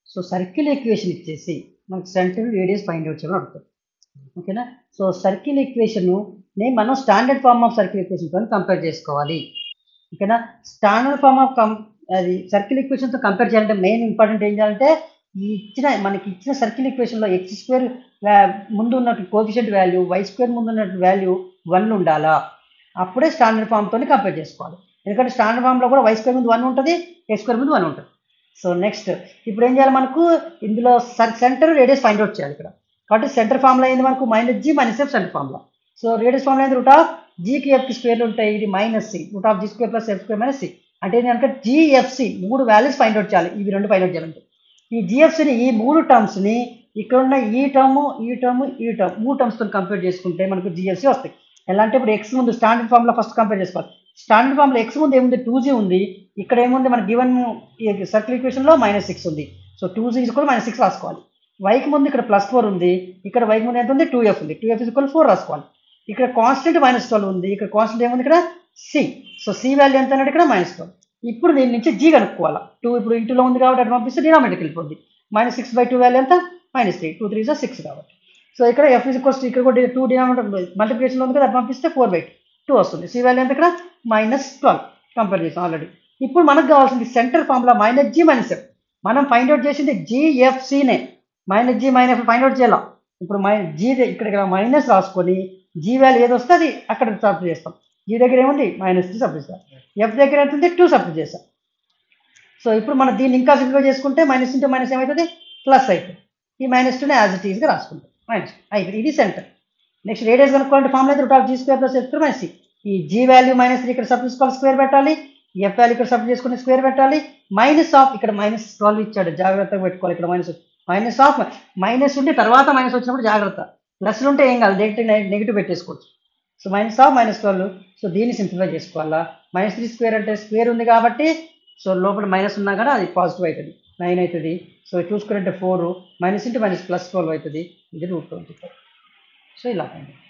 so circle equation ఇచ్చేసి మనకు centre radius find out చేయమని అడుగుతుంది ఓకేనా సో సర్కిల్ ఈక్వేషన్ ని మనం స్టాండర్డ్ ఫార్మ్ ఆఫ్ సర్కిల్ ఈక్వేషన్తో కంపేర్ చేసుకోవాలి ఓకేనా స్టాండర్డ్ ఫార్మ్ ఆఫ్ కం అది సర్కిల్ ఈక్వేషన్తో కంపేర్ చేయాలంటే మెయిన్ ఇంపార్టెంట్ ఏం చేయాలంటే ఈ ఇచ్చిన మనకి ఇచ్చిన సర్కిల్ ఈక్వేషన్లో ఎక్స్ స్క్వేర్ ముందు ఉన్నట్టు కోఫిషియంట్ వాల్యూ వై స్క్వేర్ ముందు ఉన్నట్టు వాల్యూ వన్ ఉండాలా అప్పుడే స్టాండర్డ్ ఫామ్తో కంపేర్ చేసుకోవాలి ఎందుకంటే స్టాండర్డ్ ఫామ్లో కూడా వై స్క్వేర్ ముందు వన్ ఉంటుంది ఎక్స్ స్క్వేర్ ముందు వన్ ఉంటుంది సో నెక్స్ట్ ఇప్పుడు ఏం చేయాలి మనకు ఇందులో సెంటర్ రేడియస్ ఫైండ్ అవుట్ చేయాలి ఇక్కడ కాబట్టి సెంటర్ ఫామ్లో అయింది మనకు minus G minus F centre ఫామ్లో సో రేడియస్ ఫామ్లో అయింది రూట్ ఆఫ్ జీకి ఎఫ్కి స్క్వేర్లు ఉంటాయి ఇది minus C root of G square plus F square minus C అంటే ఏంటంటే జిఎఫ్సి మూడు వాల్యూస్ ఫైండ్ అవుట్ చేయాలి ఇవి రెండు ఫైండ్ అవుట్ చేయాలంటే ఈ జిఎఫ్సిని ఈ మూడు టర్మ్స్ని ఇక్కడ ఉన్న ఈ టర్మ్ ఈ టర్మ్ ఈ టర్మ్ మూడు టర్మ్స్తో కంపేర్ చేసుకుంటే మనకు జిఎఫ్సి వస్తాయి ఎలా అంటే ఇప్పుడు ఎక్స్ ముందు స్టాండర్డ్ ఫామ్లో ఫస్ట్ కంపేర్ చేసుకోవాలి స్టాండర్డ్ ఫామ్లో ఎక్స్ ముందు ఏముంది టూ జీ ఉంది ఇక్కడ ఏముంది మన గివెన్ సర్కిల్ ఈక్వేషన్లో మైనస్ సిక్స్ ఉంది సో టూ జీ కూడా మైనస్ సిక్స్ రాసుకోవాలి వైకి ముందు ఇక్కడ ప్లస్ ఫోర్ ఉంది ఇక్కడ వైకి ముందు ఎంత ఉంది టూ ఎఫ్ ఉంది టూ ఎఫ్ ఈక్వల్ ఫోర్ రాసుకోవాలి ఇక్కడ కాన్స్టెంట్ మైనస్ ట్వెల్వ్ ఉంది ఇక్కడ కాన్స్టెంట్ ఏముంది ఇక్కడ సి సో సి వాల్యూ ఎంత అన్నాడు ఇక్కడ మైనస్ ట్వెల్వ్ ఇప్పుడు దీని నుంచి జీ కనుక్కోవాలా టూ ఇప్పుడు ఇంటిలో ఉంది కాబట్టి అటు పంపిస్తే డినామినేటర్కి వెళ్ళిపోద్ది minus six by two value ఎంత మైనస్ త్రీ టూ త్రీ జా సిక్స్ కాబట్టి సో ఇక్కడ ఎఫ్ ఇస్ కోస్ట్ ఇక్కడ కూడా టూ డినామినేటర్ మల్టిప్లికేషన్ ఉంది కదా అటు పంపిస్తే ఫోర్ బై టూ వస్తుంది సి వాల్యూ ఎంత ఇక్కడ మైనస్ ట్వెల్వ్ కంపేర్ చేసాం ఆల్రెడీ ఇప్పుడు మనకు కావాల్సింది centre formula minus G minus F మనం ఫైండ్ అవుట్ చేసింది జిఎఫ్సినే minus G minus find out చేయాలి ఇప్పుడు మైనస్ జీ ఇక్కడ మైనస్ రాసుకొని జీ వాల్యూ ఏది వస్తే అది అక్కడ సబ్స్టిట్యూట్ చేస్తాం జీ దగ్గర ఏముంది మైనస్ టూ సబ్స్టిట్యూట్ చేస్తాం ఎఫ్ దగ్గర ఎంత ఉంది టూ సబ్స్టిట్యూట్ చేస్తాం సో ఇప్పుడు మనం దీన్ని ఇంకా సింపుల్ చేసుకుంటే మైనస్ ఇంటూ మైనస్ ఏమవుతుంది ప్లస్ అవుతుంది ఈ మైనస్ టూనే యాజ్ ఇట్ ఈస్గా రాసుకుంటాం మైనస్ అయిపోయింది ఇది సెంటర్ నెక్స్ట్ రేడియస్ కనుక్కోవాలంటే ఫార్ములా అయితే root of G square plus F minus C ఈ జీ వాల్యూ మైనస్ త్రీ ఇక్కడ సబ్స్టిట్యూట్ చేసుకోవాలి స్క్వేర్ పెట్టాలి ఎఫ్ వాల్యూ ఇక్కడ సబ్స్టిట్యూట్ చేసుకుని స్క్వేర్ పెట్టాలి మైనస్ ఆఫ్ ఇక్కడ మైనస్ ట్వెల్వ్ ఇచ్చాడు జాగ్రత్తగా పెట్టుకోవాలి ఇక్కడ మైనస్ మైనస్ ఆఫ్ మైనస్ ఉంటే తర్వాత మైనస్ వచ్చినప్పుడు జాగ్రత్త ప్లస్ ఉంటే ఏం కాదు నెగిటివ్ నెగిటివ్ పెట్టేసుకోవచ్చు so minus of minus twelve so దీన్ని సింప్లిఫై చేసుకోవాలా మైనస్ త్రీ స్క్వేర్ అంటే స్క్వేర్ ఉంది కాబట్టి సో లోపల మైనస్ ఉన్నా కానీ అది పాజిటివ్ అవుతుంది నైన్ అవుతుంది సో టూ స్క్వేర్ అంటే four minus into minus plus twelve అవుతుంది ఇది రూట్ ట్వంటీ ఫోర్ సో ఇలా అయింది